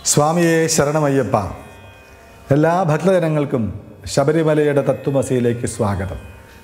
സ്വാമിയെ ശരണമയ്യപ്പ എല്ലാ ഭക്തജനങ്ങൾക്കും ശബരിമലയുടെ തത്വമസിയിലേക്ക് സ്വാഗതം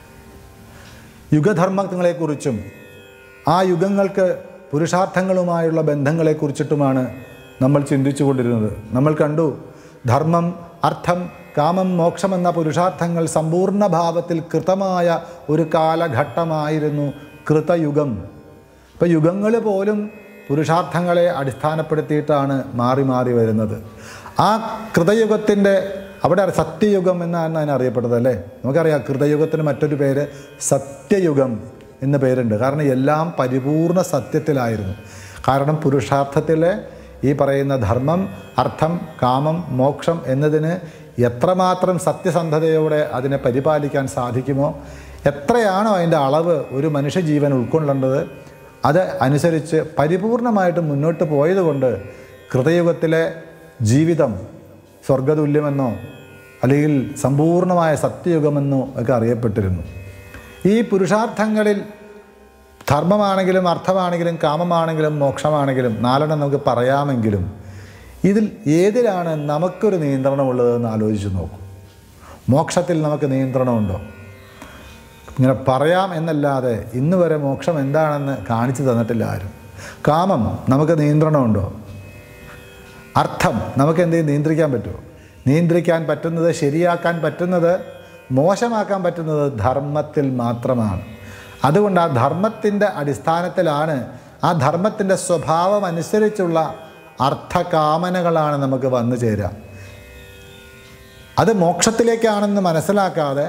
യുഗധർമ്മങ്ങളെക്കുറിച്ചും ആ യുഗങ്ങൾക്ക് പുരുഷാർത്ഥങ്ങളുമായുള്ള ബന്ധങ്ങളെക്കുറിച്ചിട്ടുമാണ് നമ്മൾ ചിന്തിച്ചു കൊണ്ടിരുന്നത് നമ്മൾ കണ്ടു ധർമ്മം അർത്ഥം കാമം മോക്ഷം എന്ന പുരുഷാർത്ഥങ്ങൾ സമ്പൂർണ്ണ ഭാവത്തിൽ കൃതമായ ഒരു കാലഘട്ടമായിരുന്നു കൃതയുഗം ഇപ്പോൾ യുഗങ്ങൾ പോലും പുരുഷാർത്ഥങ്ങളെ അടിസ്ഥാനപ്പെടുത്തിയിട്ടാണ് മാറി മാറി വരുന്നത് ആ കൃതയുഗത്തിൻ്റെ അവിടെ സത്യയുഗം എന്നാണ് അതിനെ അറിയപ്പെടുന്നത് അല്ലേ നമുക്കറിയാം കൃതയുഗത്തിന് മറ്റൊരു പേര് സത്യയുഗം എന്ന പേരുണ്ട് കാരണം എല്ലാം പരിപൂർണ സത്യത്തിലായിരുന്നു കാരണം പുരുഷാർത്ഥത്തിലെ ഈ പറയുന്ന ധർമ്മം അർത്ഥം കാമം മോക്ഷം എന്നതിന് എത്രമാത്രം സത്യസന്ധതയോടെ അതിനെ പരിപാലിക്കാൻ സാധിക്കുമോ എത്രയാണോ അതിൻ്റെ അളവ് ഒരു മനുഷ്യജീവൻ ഉൾക്കൊള്ളേണ്ടത് അത് അനുസരിച്ച് പരിപൂർണമായിട്ട് മുന്നോട്ട് പോയതുകൊണ്ട് കൃതയുഗത്തിലെ ജീവിതം സ്വർഗതുല്യമെന്നോ അല്ലെങ്കിൽ സമ്പൂർണമായ സത്യയുഗമെന്നോ ഒക്കെ അറിയപ്പെട്ടിരുന്നു ഈ പുരുഷാർത്ഥങ്ങളിൽ ധർമ്മമാണെങ്കിലും അർത്ഥമാണെങ്കിലും കാമമാണെങ്കിലും മോക്ഷമാണെങ്കിലും നാലെണ്ണം നമുക്ക് പറയാമെങ്കിലും ഇതിൽ ഏതിലാണ് നമുക്കൊരു നിയന്ത്രണമുള്ളതെന്ന് ആലോചിച്ച് നോക്കൂ മോക്ഷത്തിൽ നമുക്ക് നിയന്ത്രണമുണ്ടോ ഇങ്ങനെ പറയാം എന്നല്ലാതെ ഇന്ന് വരെ മോക്ഷം എന്താണെന്ന് കാണിച്ചു തന്നിട്ടില്ല ആരും കാമം നമുക്ക് നിയന്ത്രണമുണ്ടോ അർത്ഥം നമുക്ക് എന്തെങ്കിലും നിയന്ത്രിക്കാൻ പറ്റുമോ നിയന്ത്രിക്കാൻ പറ്റുന്നത് ശരിയാക്കാൻ പറ്റുന്നത് മോശമാക്കാൻ പറ്റുന്നത് ധർമ്മത്തിൽ മാത്രമാണ് അതുകൊണ്ട് ആ ധർമ്മത്തിൻ്റെ അടിസ്ഥാനത്തിലാണ് ആ ധർമ്മത്തിൻ്റെ സ്വഭാവം അനുസരിച്ചുള്ള അർത്ഥകാമനകളാണ് നമുക്ക് വന്നു ചേരുക അത് മോക്ഷത്തിലേക്കാണെന്ന് മനസ്സിലാക്കാതെ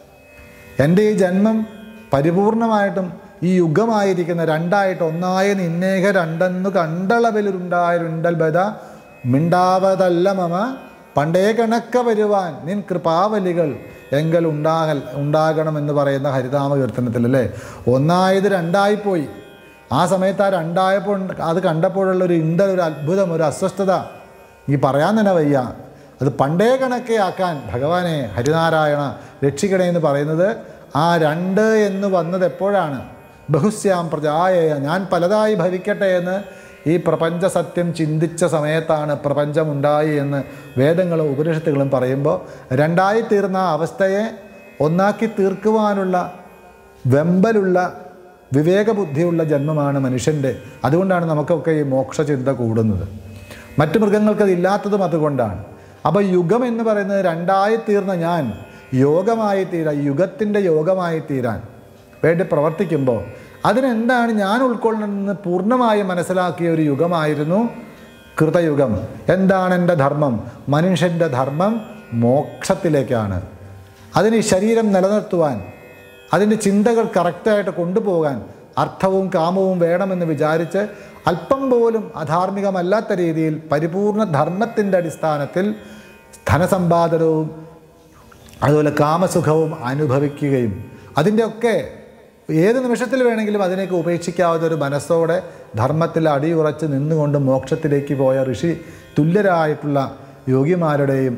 എൻ്റെ ഈ ജന്മം പരിപൂർണമായിട്ടും ഈ യുഗമായിരിക്കുന്ന രണ്ടായിട്ട് ഒന്നായ നിന്നേക രണ്ടെന്നു കണ്ടളവിലുണ്ടായിരുണ്ടൽ ബത മിണ്ടാവതല്ല മമ പണ്ടേ കണക്ക വരുവാൻ നിൻ കൃപാവലികൾ എങ്കൽ ഉണ്ടാകൽ ഉണ്ടാകണമെന്ന് പറയുന്ന ഹരിതാമ കീർത്തനത്തിൽ അല്ലേ ഒന്നായത് രണ്ടായിപ്പോയി ആ സമയത്ത് ആ രണ്ടായപ്പോൾ അത് കണ്ടപ്പോഴുള്ള ഒരു ഇണ്ടൽ ഒരു അത്ഭുതം ഒരു അസ്വസ്ഥത ഈ പറയാൻ തന്നെ വയ്യ അത് പണ്ടേ കണക്കെ ആക്കാൻ ഭഗവാനെ ഹരിനാരായണ രക്ഷിക്കണേ എന്ന് പറയുന്നത് ആ രണ്ട് എന്ന് വന്നത് എപ്പോഴാണ് ബഹുസ്യാം പ്രജായ ഞാൻ പലതായി ഭവിക്കട്ടെ എന്ന് ഈ പ്രപഞ്ച സത്യം ചിന്തിച്ച സമയത്താണ് പ്രപഞ്ചമുണ്ടായി എന്ന് വേദങ്ങളും ഉപനിഷത്തുകളും പറയുമ്പോൾ രണ്ടായി തീർന്ന ആ അവസ്ഥയെ ഒന്നാക്കി തീർക്കുവാനുള്ള വെമ്പലുള്ള വിവേകബുദ്ധിയുള്ള ജന്മമാണ് മനുഷ്യൻ്റെ അതുകൊണ്ടാണ് നമുക്കൊക്കെ ഈ മോക്ഷചിന്ത കൂടുന്നത് മറ്റു മൃഗങ്ങൾക്കത് ഇല്ലാത്തതും അതുകൊണ്ടാണ് അപ്പോൾ യുഗം എന്ന് പറയുന്നത് രണ്ടായി തീർന്ന ഞാൻ യോഗമായി തീരാൻ യുഗത്തിൻ്റെ യോഗമായി തീരാൻ വേണ്ടി പ്രവർത്തിക്കുമ്പോൾ അതിനെന്താണ് ഞാൻ ഉൾക്കൊള്ളുന്നതെന്ന് പൂർണ്ണമായും മനസ്സിലാക്കിയ ഒരു യുഗമായിരുന്നു കൃതയുഗം എന്താണ് എൻ്റെ ധർമ്മം മനുഷ്യൻ്റെ ധർമ്മം മോക്ഷത്തിലേക്കാണ് അതിന് ഈ ശരീരം നിലനിർത്തുവാൻ അതിൻ്റെ ചിന്തകൾ കറക്റ്റായിട്ട് കൊണ്ടുപോകാൻ അർത്ഥവും കാമവും വേണമെന്ന് വിചാരിച്ച് അല്പം പോലും അധാർമികമല്ലാത്ത രീതിയിൽ പരിപൂർണ ധർമ്മത്തിൻ്റെ അടിസ്ഥാനത്തിൽ ധനസമ്പാദനവും അതുപോലെ കാമസുഖവും അനുഭവിക്കുകയും അതിൻ്റെയൊക്കെ ഏത് നിമിഷത്തിൽ വേണമെങ്കിലും അതിനേക്ക് ഉപേക്ഷിക്കാവുന്ന ഒരു മനസ്സോടെ ധർമ്മത്തിൽ അടിയുറച്ച് നിന്നുകൊണ്ട് മോക്ഷത്തിലേക്ക് പോയ ഋഷി തുല്യരായിട്ടുള്ള യോഗിമാരുടെയും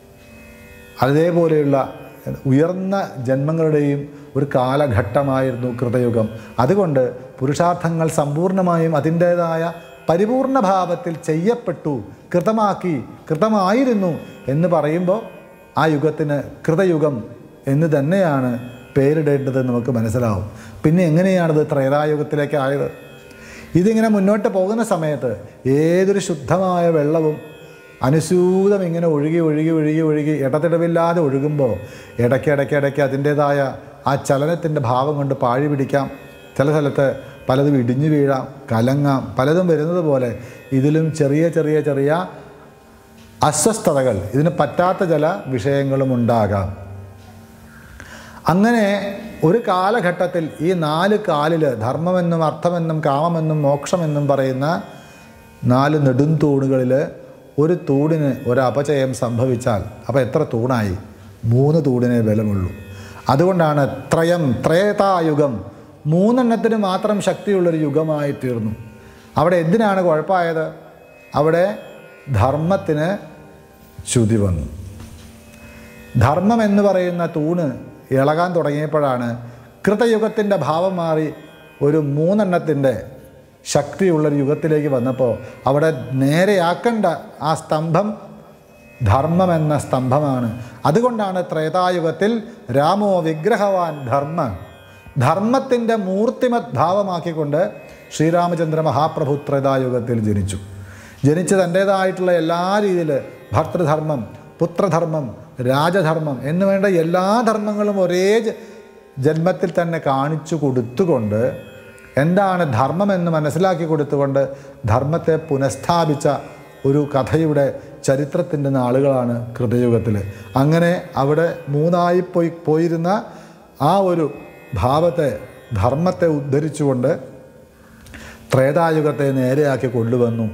അതേപോലെയുള്ള ഉയർന്ന ജന്മങ്ങളുടെയും ഒരു കാലഘട്ടമായിരുന്നു കൃതയുഗം അതുകൊണ്ട് പുരുഷാർത്ഥങ്ങൾ സമ്പൂർണ്ണമായും അതിൻ്റേതായ പരിപൂർണ ഭാവത്തിൽ ചെയ്യപ്പെട്ടു കൃതമാക്കി കൃതമായിരുന്നു എന്ന് പറയുമ്പോൾ ആ യുഗത്തിന് കൃതയുഗം എന്ന് തന്നെയാണ് പേരിടേണ്ടത് നമുക്ക് മനസ്സിലാവും പിന്നെ എങ്ങനെയാണിത് ത്രേതായുഗത്തിലേക്ക് ആയത് ഇതിങ്ങനെ മുന്നോട്ട് പോകുന്ന സമയത്ത് ഏതൊരു ശുദ്ധമായ വെള്ളവും അനുസൂതം ഇങ്ങനെ ഒഴുകി ഒഴുകി ഒഴുകി ഒഴുകി ഇടതിടവില്ലാതെ ഒഴുകുമ്പോൾ ഇടയ്ക്ക് ഇടയ്ക്ക് ഇടയ്ക്ക് അതിൻ്റേതായ ആ ചലനത്തിൻ്റെ ഭാവം കൊണ്ട് പാഴി പിടിക്കാം ചില സ്ഥലത്ത് പലതും ഇടിഞ്ഞു വീഴാം കലങ്ങാം പലതും വരുന്നത് പോലെ ഇതിലും ചെറിയ ചെറിയ ചെറിയ അസ്വസ്ഥതകൾ ഇതിന് പറ്റാത്ത ചില വിഷയങ്ങളും ഉണ്ടാകാം അങ്ങനെ ഒരു കാലഘട്ടത്തിൽ ഈ നാല് കാലിൽ ധർമ്മമെന്നും അർത്ഥമെന്നും കാമമെന്നും മോക്ഷമെന്നും പറയുന്ന നാല് നെടും തൂണുകളിൽ ഒരു തൂണിന് ഒരു അപചയം സംഭവിച്ചാൽ അപ്പോൾ എത്ര തൂണായി മൂന്ന് തൂണിനെ ബലമുള്ളൂ അതുകൊണ്ടാണ് ത്രയം ത്രേതായുഗം മൂന്നെണ്ണത്തിന് മാത്രം ശക്തിയുള്ളൊരു യുഗമായി തീർന്നു അവിടെ എന്തിനാണ് കുഴപ്പമായത് അവിടെ ധർമ്മത്തിന് ചുതി വന്നു ധർമ്മം എന്ന് പറയുന്ന തൂണ് ഇളകാൻ തുടങ്ങിയപ്പോഴാണ് കൃതയുഗത്തിൻ്റെ ഭാവം മാറി ഒരു മൂന്നെണ്ണത്തിൻ്റെ ശക്തിയുള്ളൊരു യുഗത്തിലേക്ക് വന്നപ്പോൾ അവിടെ നേരെയാക്കേണ്ട ആ സ്തംഭം ധർമ്മം എന്ന സ്തംഭമാണ് അതുകൊണ്ടാണ് ത്രേതായുഗത്തിൽ രാമോ വിഗ്രഹവാൻ ധർമ്മ ധർമ്മത്തിൻ്റെ മൂർത്തിമത് ഭാവമാക്കിക്കൊണ്ട് ശ്രീരാമചന്ദ്ര മഹാപ്രഭു ത്രേതായുഗത്തിൽ ജനിച്ചു ജനിച്ച് തൻ്റേതായിട്ടുള്ള എല്ലാ രീതിയിൽ ഭർത്തൃധർമ്മം പുത്രധർമ്മം രാജധർമ്മം എന്ന് വേണ്ട എല്ലാ ധർമ്മങ്ങളും ഒരേ ജ- ജന്മത്തിൽ തന്നെ കാണിച്ചു കൊടുത്തുകൊണ്ട് എന്താണ് ധർമ്മമെന്ന് മനസ്സിലാക്കി കൊടുത്തുകൊണ്ട് ധർമ്മത്തെ പുനഃസ്ഥാപിച്ച ഒരു കഥയുടെ ചരിത്രത്തിൻ്റെ നാളുകളാണ് കൃതയുഗത്തിൽ അങ്ങനെ അവിടെ മൂന്നായി പോയി പോയിരുന്ന ആ ഒരു ഭാവത്തെ ധർമ്മത്തെ ഉദ്ധരിച്ചുകൊണ്ട് ത്രേതായുഗത്തെ നേരെയാക്കി കൊണ്ടുവന്നു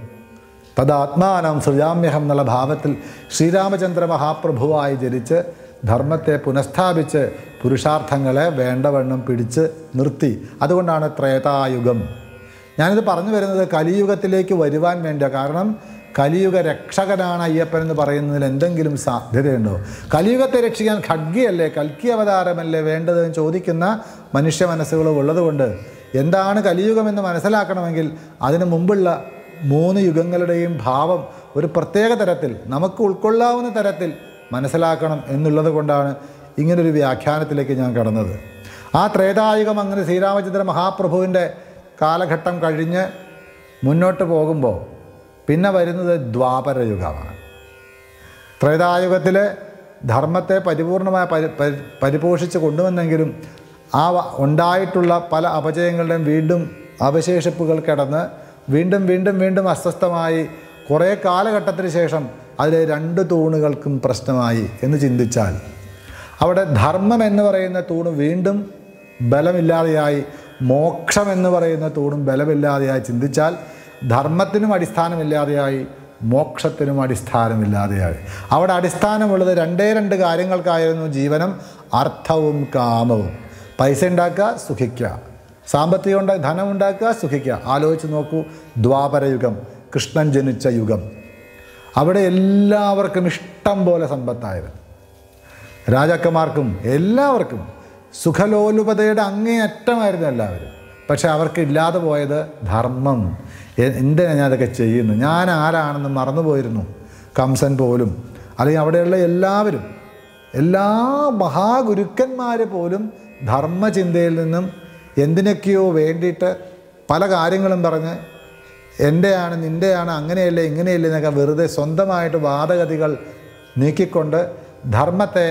തദാത്മാനം സൃജാമ്യഹം എന്നുള്ള ഭാവത്തിൽ ശ്രീരാമചന്ദ്ര മഹാപ്രഭുവായി ജനിച്ച് ധർമ്മത്തെ പുനഃസ്ഥാപിച്ച് പുരുഷാർത്ഥങ്ങളെ വേണ്ടവണ്ണം പിടിച്ച് നിർത്തി അതുകൊണ്ടാണ് ത്രേതായുഗം ഞാനിത് പറഞ്ഞു വരുന്നത് കലിയുഗത്തിലേക്ക് വരുവാൻ വേണ്ടിയാണ് കാരണം കലിയുഗ രക്ഷകനാണ് അയ്യപ്പൻ എന്ന് പറയുന്നതിൽ എന്തെങ്കിലും സാധ്യതയുണ്ടോ കലിയുഗത്തെ രക്ഷിക്കാൻ ഖഡ്ഗിയല്ലേ കൽക്കി അവതാരമല്ലേ വേണ്ടതെന്ന് ചോദിക്കുന്ന മനുഷ്യ മനസ്സുകൾ ഉള്ളതുകൊണ്ട് എന്താണ് കലിയുഗമെന്ന് മനസ്സിലാക്കണമെങ്കിൽ അതിനു മുമ്പുള്ള മൂന്ന് യുഗങ്ങളുടെയും ഭാവം ഒരു പ്രത്യേക തരത്തിൽ നമുക്ക് ഉൾക്കൊള്ളാവുന്ന തരത്തിൽ മനസ്സിലാക്കണം എന്നുള്ളത് കൊണ്ടാണ് ഇങ്ങനൊരു വ്യാഖ്യാനത്തിലേക്ക് ഞാൻ കടന്നത് ആ ത്രേതായുഗം അങ്ങനെ ശ്രീരാമചന്ദ്ര മഹാപ്രഭുവിൻ്റെ കാലഘട്ടം കഴിഞ്ഞ് മുന്നോട്ട് പോകുമ്പോൾ പിന്നെ വരുന്നത് ദ്വാപരയുഗമാണ് ത്രേതായുഗത്തിൽ ധർമ്മത്തെ പരിപൂർണമായി പരി പരി- പരിപോഷിച്ച് കൊണ്ടുവന്നെങ്കിലും ആ വ- ഉണ്ടായിട്ടുള്ള പല അപജയങ്ങളുടെയും വീണ്ടും അവശേഷിപ്പുകൾ കിടന്ന് വീണ്ടും വീണ്ടും വീണ്ടും അസ്വസ്ഥമായി കുറേ കാലഘട്ടത്തിന് ശേഷം അതിലെ രണ്ട് തൂണുകൾക്കും പ്രശ്നമായി എന്ന് ചിന്തിച്ചാൽ അവിടെ ധർമ്മം എന്ന് പറയുന്ന തൂണ് വീണ്ടും ബലമില്ലാതെയായി മോക്ഷം എന്ന് പറയുന്ന തൂണും ബലമില്ലാതെയായി ചിന്തിച്ചാൽ ധർമ്മത്തിനും അടിസ്ഥാനമില്ലാതെയായി മോക്ഷത്തിനും അടിസ്ഥാനമില്ലാതെയായി അവിടെ അടിസ്ഥാനമുള്ളത് രണ്ടേ രണ്ട് കാര്യങ്ങൾക്കായിരുന്നു ജീവനം അർത്ഥവും കാമവും പൈസ ഉണ്ടാക്കുക സുഖിക്കുക സാമ്പത്തികം ഉണ്ടാ ധനം ഉണ്ടാക്കുക സുഖിക്കുക ആലോചിച്ച് നോക്കൂ ദ്വാപരയുഗം കൃഷ്ണൻ ജനിച്ച യുഗം അവിടെ എല്ലാവർക്കും ഇഷ്ടം പോലെ സമ്പത്തായിരുന്നു രാജാക്കന്മാർക്കും എല്ലാവർക്കും സുഖലോലുപതയുടെ അങ്ങേയറ്റമായിരുന്നു എല്ലാവരും പക്ഷെ അവർക്ക് ഇല്ലാതെ പോയത് ധർമ്മം എ- എന്തിനാ ഞാൻ അതൊക്കെ ചെയ്യുന്നു ഞാൻ ആരാണെന്ന് മറന്നുപോയിരുന്നു കംസൻ പോലും അല്ലെങ്കിൽ അവിടെയുള്ള എല്ലാവരും എല്ലാ മഹാഗുരുക്കന്മാർ പോലും ധർമ്മചിന്തയിൽ നിന്നും എന്തിനൊക്കെയോ വേണ്ടിയിട്ട് പല കാര്യങ്ങളും പറഞ്ഞ് എൻ്റെയാണ് നിൻ്റെയാണ് അങ്ങനെയല്ലേ ഇങ്ങനെയല്ലേ എന്നൊക്കെ വെറുതെ സ്വന്തമായിട്ട് വാദഗതികൾ നീക്കിക്കൊണ്ട് ധർമ്മത്തെ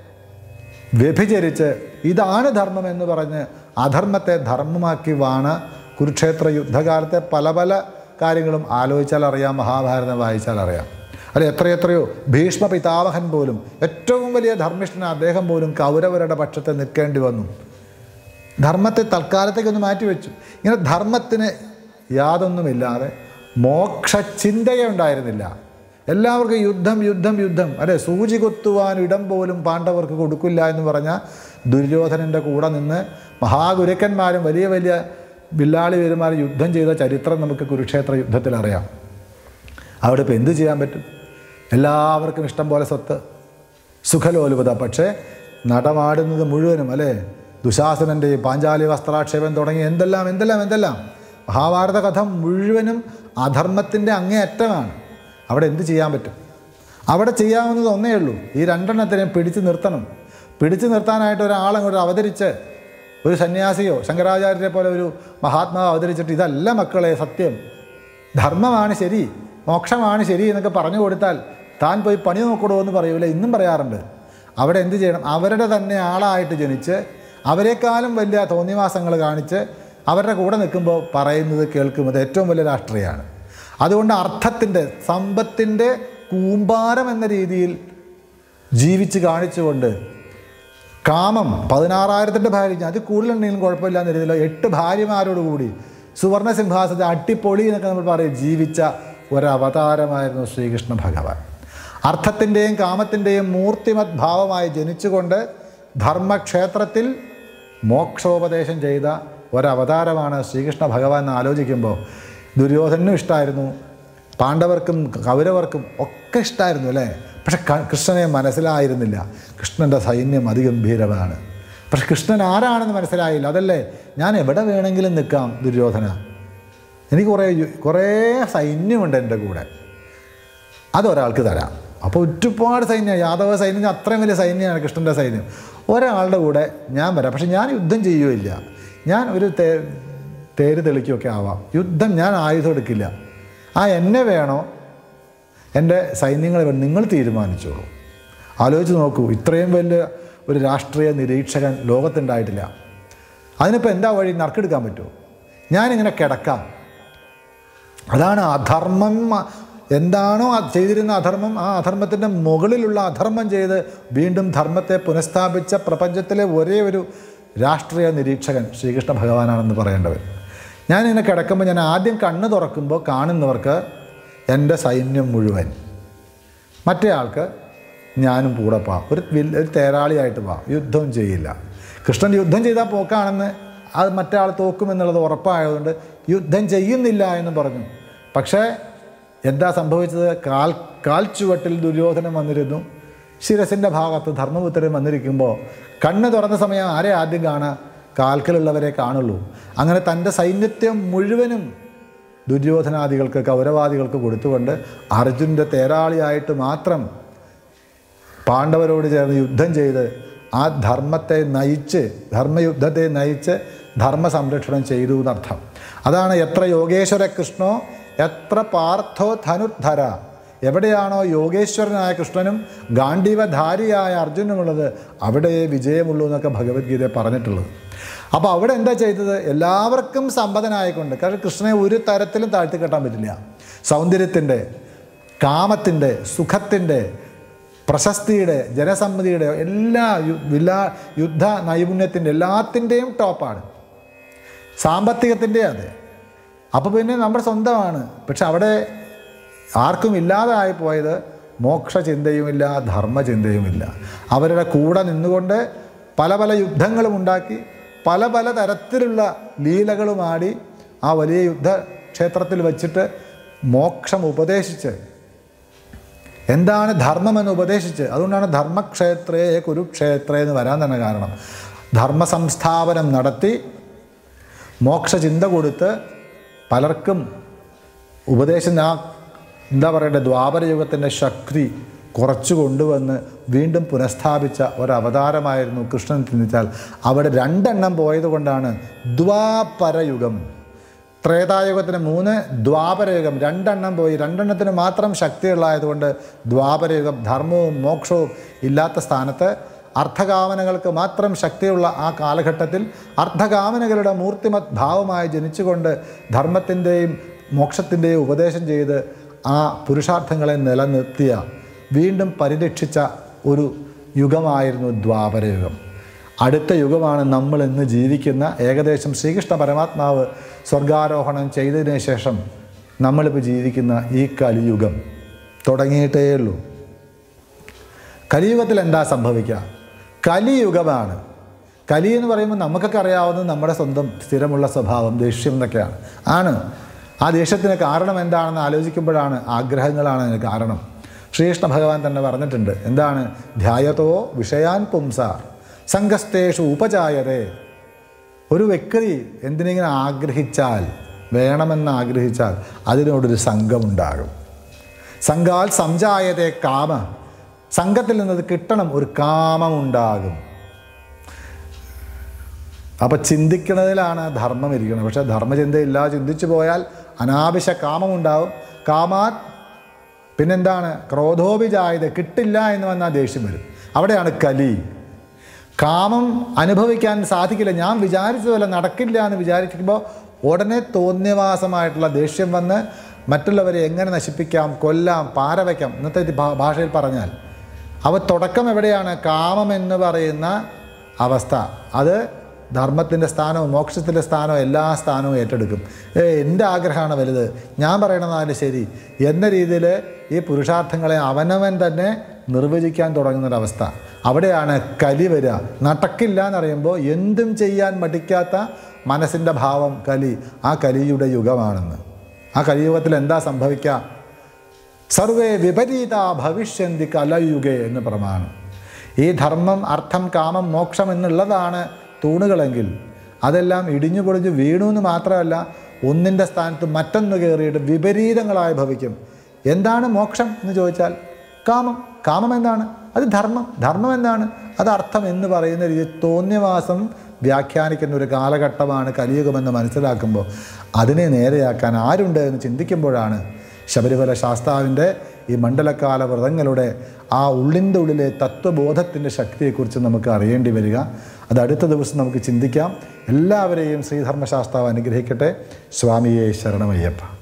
വ്യഭിചരിച്ച് ഇതാണ് ധർമ്മം എന്ന് പറഞ്ഞ് അധർമ്മത്തെ ധർമ്മമാക്കി വാണ് കുരുക്ഷേത്ര യുദ്ധകാലത്തെ പല പല കാര്യങ്ങളും ആലോചിച്ചാൽ അറിയാം മഹാഭാരതം വായിച്ചാൽ അറിയാം അല്ലെ എത്രയെത്രയോ ഭീഷ്മ പിതാമഹൻ പോലും ഏറ്റവും വലിയ ധർമ്മിഷ്ഠന അദ്ദേഹം പോലും കൗരവരുടെ പക്ഷത്ത് നിൽക്കേണ്ടി വന്നു ധർമ്മത്തെ തൽക്കാലത്തേക്കൊന്ന് മാറ്റിവെച്ചു ഇങ്ങനെ ധർമ്മത്തിന് യാതൊന്നുമില്ലാതെ മോക്ഷചിന്തയെ ഉണ്ടായിരുന്നില്ല എല്ലാവർക്കും യുദ്ധം യുദ്ധം യുദ്ധം അല്ലെ സൂചി കൊത്തുവാൻ ഇടം പോലും പാണ്ഡവർക്ക് കൊടുക്കില്ല എന്ന് പറഞ്ഞ ദുര്യോധനൻ്റെ കൂടെ നിന്ന് മഹാഗുരുക്കന്മാരും വലിയ വലിയ വില്ലാളി വീരന്മാർ യുദ്ധം ചെയ്ത ചരിത്രം നമുക്ക് കുരുക്ഷേത്ര യുദ്ധത്തിൽ അറിയാം അവിടെ ഇപ്പോൾ എന്ത് ചെയ്യാൻ പറ്റും എല്ലാവർക്കും ഇഷ്ടം പോലെ സ്വത്ത് സുഖലോലുപത പക്ഷേ നടമാടുന്നത് മുഴുവനും അല്ലേ ദുശാസനൻ്റെയും പാഞ്ചാലി വസ്ത്രാക്ഷേപം തുടങ്ങി എന്തെല്ലാം എന്തെല്ലാം എന്തെല്ലാം മഹാഭാരത കഥ മുഴുവനും അധർമ്മത്തിൻ്റെ അങ്ങേയറ്റമാണ് അവിടെ എന്ത് ചെയ്യാൻ പറ്റും അവിടെ ചെയ്യാവുന്നത് ഒന്നേ ഉള്ളൂ ഈ രണ്ടെണ്ണത്തിനെയും പിടിച്ചു നിർത്തണം പിടിച്ചു നിർത്താനായിട്ട് ഒരാളങ്ങോട്ട് അവതരിച്ച് ഒരു സന്യാസിയോ ശങ്കരാചാര്യരെ പോലെ ഒരു മഹാത്മാവ് അവതരിച്ചിട്ട് ഇതല്ല മക്കളെ സത്യം ധർമ്മമാണ് ശരി മോക്ഷമാണ് ശരി എന്നൊക്കെ പറഞ്ഞു കൊടുത്താൽ താൻ പോയി പണി നോക്കണോ എന്ന് പറയൂല ഇന്നും പറയാറുണ്ട് അവിടെ എന്ത് ചെയ്യണം അവരുടെ തന്നെ ആളായിട്ട് ജനിച്ച് അവരെക്കാളും വലിയ തോന്നിവാസങ്ങൾ കാണിച്ച് അവരുടെ കൂടെ നിൽക്കുമ്പോൾ പറയുന്നത് കേൾക്കുന്നത് ഏറ്റവും വലിയ രാഷ്ട്രീയമാണ് അതുകൊണ്ട് അർത്ഥത്തിൻ്റെ സമ്പത്തിൻ്റെ കൂമ്പാരം എന്ന രീതിയിൽ ജീവിച്ച് കാണിച്ചുകൊണ്ട് കാമം പതിനാറായിരത്തിൻ്റെ ഭാര്യ അത് കൂടുതലുണ്ടെങ്കിലും കുഴപ്പമില്ലാന്ന് രീതിയിൽ എട്ട് ഭാര്യമാരോട് കൂടി സുവർണ സിംഹാസനത്തെ അട്ടിപ്പൊളി എന്നൊക്കെ നമ്മൾ പറയും ജീവിച്ച ഒരവതാരമായിരുന്നു ശ്രീകൃഷ്ണ ഭഗവാൻ അർത്ഥത്തിൻ്റെയും കാമത്തിൻ്റെയും മൂർത്തിമത് ഭാവമായി ജനിച്ചുകൊണ്ട് ധർമ്മക്ഷേത്രത്തിൽ മോക്ഷോപദേശം ചെയ്ത ഒരവതാരമാണ് ശ്രീകൃഷ്ണ ഭഗവാൻ എന്ന് ആലോചിക്കുമ്പോൾ ദുര്യോധനും ഇഷ്ടമായിരുന്നു പാണ്ഡവർക്കും കൗരവർക്കും ഒക്കെ ഇഷ്ടമായിരുന്നു അല്ലേ പക്ഷെ ക- കൃഷ്ണനെ മനസ്സിലായിരുന്നില്ല കൃഷ്ണൻ്റെ സൈന്യം അതിഗംഭീരമാണ് പക്ഷെ കൃഷ്ണൻ ആരാണെന്ന് മനസ്സിലായില്ല അതല്ലേ ഞാൻ എവിടെ വേണമെങ്കിലും നിൽക്കാം ദുര്യോധന എനിക്ക് കുറേ യു- കുറേ സൈന്യമുണ്ട് എൻ്റെ കൂടെ അതൊരാൾക്ക് തരാം അപ്പോൾ ഒരുപാട് സൈന്യം യാദവ സൈന്യം അത്രയും വലിയ സൈന്യമാണ് കൃഷ്ണൻ്റെ സൈന്യം ഒരാളുടെ കൂടെ ഞാൻ വരാം പക്ഷെ ഞാൻ യുദ്ധം ചെയ്യുകയില്ല ഞാൻ ഒരു തേ തേര് തെളിക്കുകയൊക്കെ ആവാം യുദ്ധം ഞാൻ ആയുധം എടുക്കില്ല ആ എന്നെ വേണോ എൻ്റെ സൈന്യങ്ങളെ വേണം നിങ്ങൾ തീരുമാനിച്ചോളൂ ആലോചിച്ച് നോക്കൂ ഇത്രയും വലിയ ഒരു രാഷ്ട്രീയ നിരീക്ഷകൻ ലോകത്തുണ്ടായിട്ടില്ല അതിനിപ്പോൾ എന്താ വഴി നറുക്കെടുക്കാൻ പറ്റുമോ ഞാനിങ്ങനെ കിടക്കാം അതാണ് അധർമ്മം എന്താണോ ആ ചെയ്തിരുന്ന അധർമ്മം ആ അധർമ്മത്തിൻ്റെ മുകളിലുള്ള അധർമ്മം ചെയ്ത് വീണ്ടും ധർമ്മത്തെ പുനഃസ്ഥാപിച്ച പ്രപഞ്ചത്തിലെ ഒരേ ഒരു രാഷ്ട്രീയ നിരീക്ഷകൻ ശ്രീകൃഷ്ണ ഭഗവാനാണെന്ന് പറയേണ്ടവർ ഞാനിങ്ങനെ കിടക്കുമ്പോൾ ഞാൻ ആദ്യം കണ്ണ് തുറക്കുമ്പോൾ കാണുന്നവർക്ക് എൻ്റെ സൈന്യം മുഴുവൻ മറ്റേ ആൾക്ക് ഞാനും കൂടെ പോവാം ഒരു വിൽ ഒരു തേരാളിയായിട്ട് പോവാം യുദ്ധം ചെയ്യില്ല കൃഷ്ണൻ യുദ്ധം ചെയ്താൽ പോക്കാണെന്ന് അത് മറ്റേ ആൾ തോക്കുമെന്നുള്ളത് ഉറപ്പായതുകൊണ്ട് യുദ്ധം ചെയ്യുന്നില്ല എന്ന് പറഞ്ഞു പക്ഷേ എന്താ സംഭവിച്ചത് കാൽ കാൽ ചുവട്ടിൽ ദുര്യോധനം വന്നിരുന്നു ശിരസിൻ്റെ ഭാഗത്ത് ധർമ്മപുത്രൻ വന്നിരിക്കുമ്പോൾ കണ്ണ് തുറന്ന സമയം ആരെ ആദ്യം കാണുക കാൽക്കലുള്ളവരെ കാണുള്ളൂ അങ്ങനെ തൻ്റെ സൈന്യത്തെ മുഴുവനും ദുര്യോധനാദികൾക്ക് കൗരവാദികൾക്ക് കൊടുത്തുകൊണ്ട് അർജുൻ്റെ തേരാളിയായിട്ട് മാത്രം പാണ്ഡവരോട് ചേർന്ന് യുദ്ധം ചെയ്ത് ആ ധർമ്മത്തെ നയിച്ച് ധർമ്മയുദ്ധത്തെ നയിച്ച് ധർമ്മ സംരക്ഷണം ചെയ്തു എന്നർത്ഥം അതാണ് എത്ര യോഗേശ്വര കൃഷ്ണോ എത്ര പാർത്ഥോ ധനുർധര എവിടെയാണോ യോഗേശ്വരനായ കൃഷ്ണനും ഗാണ്ഡീവധാരിയായ അർജുനുമുള്ളത് അവിടെ വിജയമുള്ളൂ എന്നൊക്കെ ഭഗവത്ഗീത പറഞ്ഞിട്ടുള്ളത് അപ്പോൾ അവിടെ എന്താ ചെയ്തത് എല്ലാവർക്കും സമ്പന്നനായിക്കൊണ്ട് കാരണം കൃഷ്ണനെ ഒരു തരത്തിലും താഴ്ത്തി കെട്ടാൻ പറ്റില്ല സൗന്ദര്യത്തിൻ്റെ കാമത്തിൻ്റെ സുഖത്തിൻ്റെ പ്രശസ്തിയുടെ ജനസമ്മതിയുടെ എല്ലാ യു- വിലാ യുദ്ധ നൈപുണ്യത്തിൻ്റെ എല്ലാത്തിൻ്റെയും ടോപ്പാണ് സാമ്പത്തികത്തിൻ്റെ അതെ അപ്പോൾ പിന്നെ നമ്മുടെ സ്വന്തമാണ് പക്ഷെ അവിടെ ആർക്കും ഇല്ലാതായി പോയത് മോക്ഷചിന്തയുമില്ല ധർമ്മചിന്തയുമില്ല അവരുടെ കൂടെ നിന്നുകൊണ്ട് പല പല യുദ്ധങ്ങളും ഉണ്ടാക്കി പല പല തരത്തിലുള്ള ലീലകളുമാടി ആ വലിയ യുദ്ധക്ഷേത്രത്തിൽ വച്ചിട്ട് മോക്ഷം ഉപദേശിച്ച് എന്താണ് ധർമ്മമെന്ന് ഉപദേശിച്ച് അതുകൊണ്ടാണ് ധർമ്മക്ഷേത്രേ കുരുക്ഷേത്രേ എന്ന് വരാൻ തന്നെ കാരണം ധർമ്മ സംസ്ഥാപനം നടത്തി മോക്ഷചിന്ത കൊടുത്ത് പലർക്കും ഉപദേശം ആ എന്താ പറയണ്ടേ ദ്വാപരയുഗത്തിൻ്റെ ശക്തി കുറച്ചു കൊണ്ടുവന്ന് വീണ്ടും പുനഃസ്ഥാപിച്ച ഒരവതാരമായിരുന്നു കൃഷ്ണൻ ചിന്തിച്ചാൽ അവിടെ രണ്ടെണ്ണം പോയത് കൊണ്ടാണ് ദ്വാപരയുഗം ത്രേതായുഗത്തിന് മൂന്ന് ദ്വാപരയുഗം രണ്ടെണ്ണം പോയി രണ്ടെണ്ണത്തിന് മാത്രം ശക്തിയുള്ളതായതുകൊണ്ട് ദ്വാപരയുഗം ധർമ്മവും മോക്ഷവും ഇല്ലാത്ത സ്ഥാനത്ത് അർത്ഥകാമനകൾക്ക് മാത്രം ശക്തിയുള്ള ആ കാലഘട്ടത്തിൽ അർത്ഥകാമനകളുടെ മൂർത്തിമത് ഭാവമായി ജനിച്ചുകൊണ്ട് ധർമ്മത്തിൻ്റെയും മോക്ഷത്തിൻ്റെയും ഉപദേശം ചെയ്ത് ആ പുരുഷാർത്ഥങ്ങളെ നിലനിർത്തിയ വീണ്ടും പരിരക്ഷിച്ച ഒരു യുഗമായിരുന്നു ദ്വാപരയുഗം അടുത്ത യുഗമാണ് നമ്മൾ ഇന്ന് ജീവിക്കുന്ന ഏകദേശം ശ്രീകൃഷ്ണ പരമാത്മാവ് സ്വർഗാരോഹണം ചെയ്തതിന് ശേഷം നമ്മളിപ്പോൾ ജീവിക്കുന്ന ഈ കലിയുഗം തുടങ്ങിയിട്ടേ ഉള്ളൂ കലിയുഗത്തിൽ എന്താ സംഭവിക്കുക കലിയുഗമാണ് കലി എന്ന് പറയുമ്പോൾ നമുക്കൊക്കെ അറിയാവുന്നത് നമ്മുടെ സ്വന്തം സ്ഥിരമുള്ള സ്വഭാവം ദേഷ്യം എന്നൊക്കെയാണ് ആണ് ആ ദേഷ്യത്തിന് കാരണം എന്താണെന്ന് ആലോചിക്കുമ്പോഴാണ് ആഗ്രഹങ്ങളാണ് അതിന് കാരണം ശ്രീകൃഷ്ണ ഭഗവാൻ തന്നെ പറഞ്ഞിട്ടുണ്ട് എന്താണ് ധ്യായതോ വിഷയാൻ പുംസാർ സംഘസ്തേഷു ഉപചായതേ ഒരു വ്യക്തി എന്തിനെങ്കിലും ആഗ്രഹിച്ചാൽ വേണമെന്ന് ആഗ്രഹിച്ചാൽ അതിനോടൊരു സംഘമുണ്ടാകും സംഘാൽ സംജായതേ കാമ സംഘത്തിൽ നിന്നത് കിട്ടണം ഒരു കാമമുണ്ടാകും അപ്പം ചിന്തിക്കുന്നതിലാണ് ധർമ്മം ഇരിക്കുന്നത് പക്ഷേ ധർമ്മചിന്തയില്ല ചിന്തിച്ചു പോയാൽ അനാവശ്യ കാമമുണ്ടാവും കാമാത് പിന്നെന്താണ് ക്രോധോപിജായത് കിട്ടില്ല എന്ന് വന്നാൽ ദേഷ്യം വരും അവിടെയാണ് കലി കാമം അനുഭവിക്കാൻ സാധിക്കില്ല ഞാൻ വിചാരിച്ചതുപോലെ നടക്കില്ല എന്ന് വിചാരിക്കുമ്പോൾ ഉടനെ തോന്നിയവാസമായിട്ടുള്ള ദേഷ്യം വന്ന് മറ്റുള്ളവരെ എങ്ങനെ നശിപ്പിക്കാം കൊല്ലാം പാരവയ്ക്കാം ഇന്നത്തെ ഇത് ഭാ- ഭാഷയിൽ പറഞ്ഞാൽ അവ തുടക്കം എവിടെയാണ് കാമം എന്ന് പറയുന്ന അവസ്ഥ അത് ധർമ്മത്തിൻ്റെ സ്ഥാനവും മോക്ഷത്തിൻ്റെ സ്ഥാനവും എല്ലാ സ്ഥാനവും ഏറ്റെടുക്കും ഏ എൻ്റെ ആഗ്രഹമാണ് വലുത് ഞാൻ പറയണതാണ് ശരി എന്ന രീതിയിൽ ഈ പുരുഷാർത്ഥങ്ങളെ അവനവൻ തന്നെ നിർവചിക്കാൻ തുടങ്ങുന്നൊരവസ്ഥ അവിടെയാണ് കലി വരിക നടക്കില്ല എന്നറിയുമ്പോൾ എന്തും ചെയ്യാൻ മടിക്കാത്ത മനസ്സിൻ്റെ ഭാവം കലി ആ കലിയുടെ യുഗമാണെന്ന് ആ കലിയുഗത്തിൽ എന്താ സംഭവിക്കുക സർവേ വിപരീത ഭവിഷ്യന്തി കലയുഗേ എന്ന് പ്രമാണം ഈ ധർമ്മം അർത്ഥം കാമം മോക്ഷം എന്നുള്ളതാണ് തൂണുകളെങ്കിൽ അതെല്ലാം ഇടിഞ്ഞു പൊളിഞ്ഞ് വീണു എന്ന് മാത്രമല്ല ഒന്നിൻ്റെ സ്ഥാനത്ത് മറ്റൊന്ന് കയറിയിട്ട് വിപരീതങ്ങളായി ഭവിക്കും എന്താണ് മോക്ഷം എന്ന് ചോദിച്ചാൽ കാമം കാമം എന്താണ് അത് ധർമ്മം ധർമ്മം എന്താണ് അത് അർത്ഥം എന്ന് പറയുന്ന രീതിയിൽ തോന്നിയവാസം വ്യാഖ്യാനിക്കുന്ന ഒരു കാലഘട്ടമാണ് കലിയുഗമെന്ന് മനസ്സിലാക്കുമ്പോൾ അതിനെ നേരെയാക്കാൻ ആരുണ്ട് എന്ന് ചിന്തിക്കുമ്പോഴാണ് ശബരിമല ശാസ്താവിൻ്റെ ഈ മണ്ഡലകാല വ്രതങ്ങളുടെ ആ ഉള്ളിൻ്റെ ഉള്ളിലെ തത്വബോധത്തിൻ്റെ ശക്തിയെക്കുറിച്ച് നമുക്ക് അറിയേണ്ടി വരിക അത് അടുത്ത ദിവസം നമുക്ക് ചിന്തിക്കാം എല്ലാവരെയും ശ്രീധർമ്മശാസ്താവ് അനുഗ്രഹിക്കട്ടെ സ്വാമിയെ ശരണമയ്യപ്പ